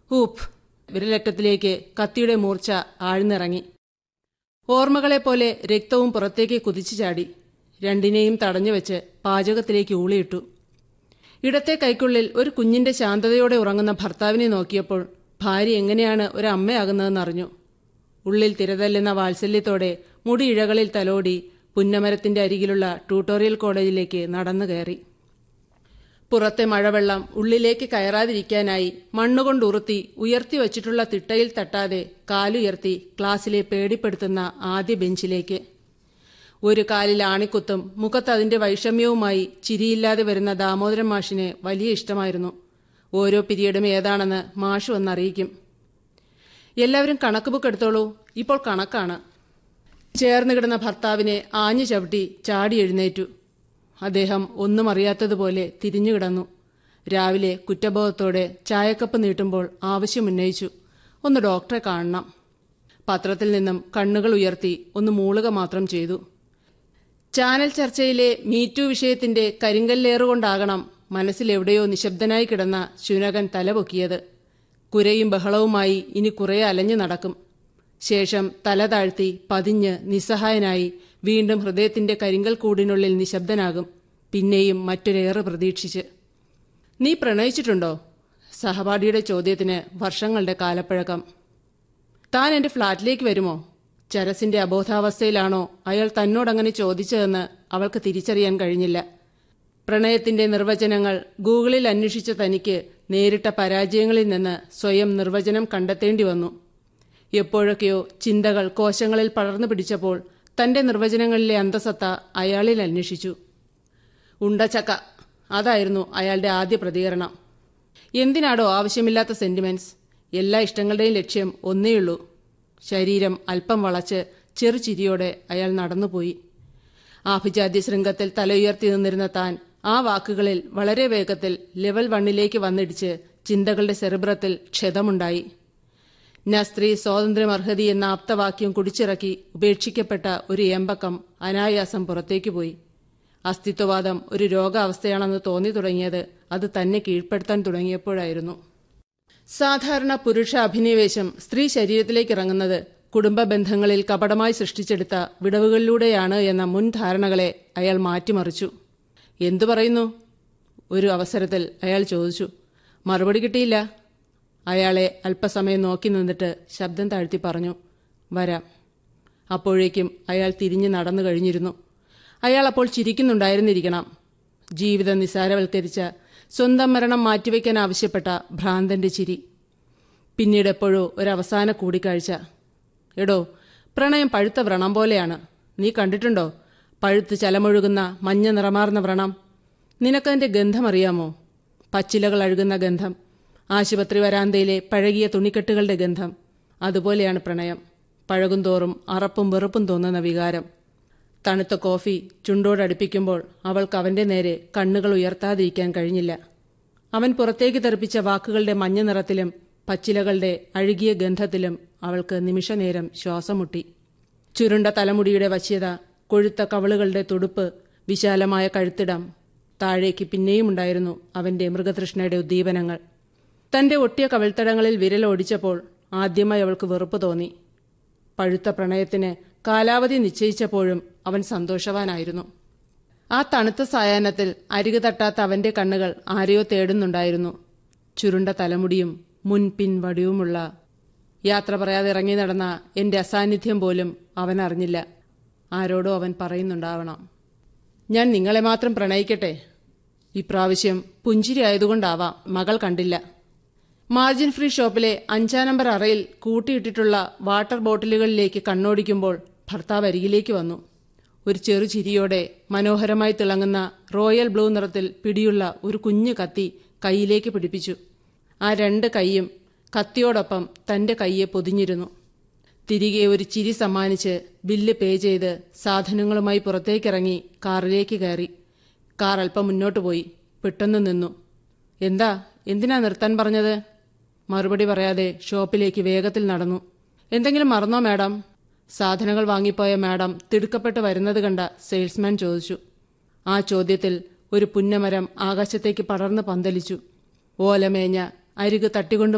ഊഫ് വിരലറ്റത്തിലേക്ക് കത്തിയുടെ മൂർച്ച ആഴ്ന്നിറങ്ങി ഓർമ്മകളെപ്പോലെ രക്തവും പുറത്തേക്ക് കുതിച്ചു ചാടി രണ്ടിനെയും തടഞ്ഞുവെച്ച് പാചകത്തിലേക്ക് ഊളിയിട്ടു ഇടത്തെ കൈക്കുള്ളിൽ ഒരു കുഞ്ഞിന്റെ ശാന്തതയോടെ ഉറങ്ങുന്ന ഭർത്താവിനെ നോക്കിയപ്പോൾ ഭാര്യ എങ്ങനെയാണ് ഒരു അമ്മയാകുന്നതെന്നറിഞ്ഞു ഉള്ളിൽ തിരതല്ലുന്ന വാത്സല്യത്തോടെ മുടി ഇഴകളിൽ തലോടി പുന്നമരത്തിന്റെ അരികിലുള്ള ട്യൂട്ടോറിയൽ കോളേജിലേക്ക് നടന്നു കയറി പുറത്തെ മഴവെള്ളം ഉള്ളിലേക്ക് കയറാതിരിക്കാനായി മണ്ണുകൊണ്ടുറുത്തി ഉയർത്തി വച്ചിട്ടുള്ള തിട്ടയിൽ തട്ടാതെ കാലുയർത്തി ക്ലാസ്സിലെ പേടിപ്പെടുത്തുന്ന ആദ്യ ബെഞ്ചിലേക്ക് ഒരു കാലിൽ ആണിക്കുത്തും മുഖത്ത് അതിന്റെ വൈഷമ്യവുമായി ചിരിയില്ലാതെ വരുന്ന ദാമോദരൻ മാഷിന് വലിയ ഇഷ്ടമായിരുന്നു ഓരോ പിരീഡും ഏതാണെന്ന് മാഷ് വന്നറിയിക്കും എല്ലാവരും കണക്ക് ബുക്ക് എടുത്തോളൂ ഇപ്പോൾ കണക്കാണ് ചേർന്ന് കിടന്ന ഭർത്താവിനെ ആഞ്ഞു ചവിട്ടി ചാടി എഴുന്നേറ്റു അദ്ദേഹം ഒന്നും അറിയാത്തതുപോലെ തിരിഞ്ഞു കിടന്നു രാവിലെ കുറ്റബോധത്തോടെ ചായക്കപ്പ് നീട്ടുമ്പോൾ ആവശ്യമുന്നയിച്ചു ഒന്ന് ഡോക്ടറെ കാണണം പത്രത്തിൽ നിന്നും കണ്ണുകൾ ഉയർത്തി ഒന്ന് മൂളുക മാത്രം ചെയ്തു ചാനൽ ചർച്ചയിലെ മീറ്റു വിഷയത്തിന്റെ കരിങ്കല്ലേറുകൊണ്ടാകണം മനസ്സിലെവിടെയോ നിശബ്ദനായി കിടന്ന ശുനകൻ തലപൊക്കിയത് കുരയും ബഹളവുമായി ഇനി കുറെ അലഞ്ഞു നടക്കും ശേഷം തല താഴ്ത്തി പതിഞ്ഞ് നിസ്സഹായനായി വീണ്ടും ഹൃദയത്തിന്റെ കരിങ്കൽ കൂടിനുള്ളിൽ നിശബ്ദനാകും പിന്നെയും മറ്റൊരേറെ പ്രതീക്ഷിച്ച് നീ പ്രണയിച്ചിട്ടുണ്ടോ സഹപാഠിയുടെ ചോദ്യത്തിന് വർഷങ്ങളുടെ കാലപ്പഴക്കം താൻ എന്റെ ഫ്ളാറ്റിലേക്ക് വരുമോ ചരസിന്റെ അബോധാവസ്ഥയിലാണോ അയാൾ തന്നോടങ്ങനെ ചോദിച്ചതെന്ന് അവൾക്ക് തിരിച്ചറിയാൻ കഴിഞ്ഞില്ല പ്രണയത്തിന്റെ നിർവചനങ്ങൾ ഗൂഗിളിൽ അന്വേഷിച്ച തനിക്ക് നേരിട്ട പരാജയങ്ങളിൽ നിന്ന് സ്വയം നിർവചനം കണ്ടെത്തേണ്ടി വന്നു എപ്പോഴൊക്കെയോ ചിന്തകൾ കോശങ്ങളിൽ പടർന്നു പിടിച്ചപ്പോൾ തന്റെ നിർവചനങ്ങളിലെ അന്തസത്ത അയാളിൽ അന്വേഷിച്ചു ഉണ്ടച്ചക്ക അതായിരുന്നു അയാളുടെ ആദ്യ പ്രതികരണം എന്തിനാടോ ആവശ്യമില്ലാത്ത സെന്റിമെന്റ്സ് എല്ലാ ഇഷ്ടങ്ങളുടെയും ലക്ഷ്യം ഒന്നേയുള്ളൂ ശരീരം അല്പം വളച്ച് ചെറുചിരിയോടെ അയാൾ നടന്നുപോയി ആഭിജാത്യ ശൃംഗത്തിൽ തലയുയർത്തി നിന്നിരുന്ന താൻ ആ വാക്കുകളിൽ വളരെ വേഗത്തിൽ ലെവൽ വണ്ണിലേക്ക് വന്നിടിച്ച് ചിന്തകളുടെ സെറിബ്രത്തിൽ ക്ഷതമുണ്ടായി ന സ്ത്രീ സ്വാതന്ത്ര്യമർഹതി എന്ന ആപ്തവാക്യം കുടിച്ചിറക്കി ഉപേക്ഷിക്കപ്പെട്ട ഒരു ഏമ്പക്കം അനായാസം പുറത്തേക്ക് പോയി അസ്തിത്വവാദം ഒരു രോഗാവസ്ഥയാണെന്ന് തോന്നി തുടങ്ങിയത് അത് തന്നെ കീഴ്പ്പെടുത്താൻ തുടങ്ങിയപ്പോഴായിരുന്നു സാധാരണ പുരുഷ അഭിനിവേശം സ്ത്രീ ശരീരത്തിലേക്ക് ഇറങ്ങുന്നത് കുടുംബ ബന്ധങ്ങളിൽ കപടമായി സൃഷ്ടിച്ചെടുത്ത വിടവുകളിലൂടെയാണ് എന്ന മുൻധാരണകളെ അയാൾ മാറ്റിമറിച്ചു എന്തു പറയുന്നു ഒരു അവസരത്തിൽ അയാൾ ചോദിച്ചു മറുപടി കിട്ടിയില്ല അയാളെ അല്പസമയം നോക്കി നിന്നിട്ട് ശബ്ദം താഴ്ത്തി പറഞ്ഞു വരാം അപ്പോഴേക്കും അയാൾ തിരിഞ്ഞു നടന്നു കഴിഞ്ഞിരുന്നു അയാൾ അപ്പോൾ ചിരിക്കുന്നുണ്ടായിരുന്നിരിക്കണം ജീവിതം നിസാരവൽക്കരിച്ച സ്വന്തം മരണം മാറ്റിവെക്കാൻ ആവശ്യപ്പെട്ട ഭ്രാന്തന്റെ ചിരി പിന്നീട് എപ്പോഴോ ഒരവസാന കൂടിക്കാഴ്ച എടോ പ്രണയം പഴുത്ത വ്രണം പോലെയാണ് നീ കണ്ടിട്ടുണ്ടോ പഴുത്ത് ചലമൊഴുകുന്ന മഞ്ഞ നിറമാർന്ന വ്രണം നിനക്കതിന്റെ ഗന്ധം അറിയാമോ പച്ചിലകൾ അഴുകുന്ന ഗന്ധം ആശുപത്രി വരാന്തയിലെ പഴകിയ തുണിക്കെട്ടുകളുടെ ഗന്ധം അതുപോലെയാണ് പ്രണയം പഴകുന്തോറും അറപ്പും വെറുപ്പും തോന്നുന്ന വികാരം തണുത്ത കോഫി ചുണ്ടോടടുപ്പിക്കുമ്പോൾ അവൾക്ക് അവന്റെ നേരെ കണ്ണുകൾ ഉയർത്താതിരിക്കാൻ കഴിഞ്ഞില്ല അവൻ പുറത്തേക്ക് തെറിപ്പിച്ച വാക്കുകളുടെ മഞ്ഞ നിറത്തിലും പച്ചിലകളുടെ അഴുകിയ ഗന്ധത്തിലും അവൾക്ക് നിമിഷനേരം ശ്വാസം മുട്ടി ചുരുണ്ട തലമുടിയുടെ വശ്യത കൊഴുത്ത കവളുകളുടെ തുടുപ്പ് വിശാലമായ കഴുത്തിടം താഴേക്ക് പിന്നെയും ഉണ്ടായിരുന്നു അവന്റെ മൃഗതൃഷ്ണയുടെ ഉദ്ദീപനങ്ങൾ തന്റെ ഒട്ടിയ കവിൾത്തടങ്ങളിൽ വിരലോടിച്ചപ്പോൾ ആദ്യമായി അവൾക്ക് വെറുപ്പ് തോന്നി പഴുത്ത പ്രണയത്തിന് കാലാവധി നിശ്ചയിച്ചപ്പോഴും അവൻ സന്തോഷവാനായിരുന്നു ആ തണുത്ത സായാഹ്നത്തിൽ അരികു തട്ടാത്ത അവന്റെ കണ്ണുകൾ ആരെയോ തേടുന്നുണ്ടായിരുന്നു ചുരുണ്ട തലമുടിയും മുൻപിൻ വടിയുമുള്ള യാത്ര പറയാതെ ഇറങ്ങി നടന്ന എന്റെ അസാന്നിധ്യം പോലും അവൻ അറിഞ്ഞില്ല ആരോടോ അവൻ പറയുന്നുണ്ടാവണം ഞാൻ നിങ്ങളെ മാത്രം പ്രണയിക്കട്ടെ ഇപ്രാവശ്യം പുഞ്ചിരി ആയതുകൊണ്ടാവാം മകൾ കണ്ടില്ല മാർജിൻ ഫ്രീ ഷോപ്പിലെ അഞ്ചാം നമ്പർ അറയിൽ കൂട്ടിയിട്ടിട്ടുള്ള വാട്ടർ ബോട്ടിലുകളിലേക്ക് കണ്ണോടിക്കുമ്പോൾ ഭർത്താവ് അരികിലേക്ക് വന്നു ഒരു ചെറു ചിരിയോടെ മനോഹരമായി തിളങ്ങുന്ന റോയൽ ബ്ലൂ നിറത്തിൽ പിടിയുള്ള ഒരു കുഞ്ഞു കത്തി കൈയിലേക്ക് പിടിപ്പിച്ചു ആ രണ്ട് കൈയും കത്തിയോടൊപ്പം തന്റെ കൈയെ പൊതിഞ്ഞിരുന്നു തിരികെ ഒരു ചിരി സമ്മാനിച്ച് ബില്ല് പേ ചെയ്ത് സാധനങ്ങളുമായി പുറത്തേക്കിറങ്ങി കാറിലേക്ക് കയറി കാർ അല്പം മുന്നോട്ട് പോയി പെട്ടെന്ന് നിന്നു എന്താ എന്തിനാ നിർത്താൻ പറഞ്ഞത് മറുപടി പറയാതെ ഷോപ്പിലേക്ക് വേഗത്തിൽ നടന്നു എന്തെങ്കിലും മറന്നോ മാഡം സാധനങ്ങൾ വാങ്ങിപ്പോയ മാഡം തിടുക്കപ്പെട്ട് വരുന്നത് കണ്ട സെയിൽസ്മാൻ ചോദിച്ചു ആ ചോദ്യത്തിൽ ഒരു പുന്നമരം ആകാശത്തേക്ക് പടർന്ന് പന്തലിച്ചു ഓലമേഞ്ഞ അരികു തട്ടിക്കൊണ്ട്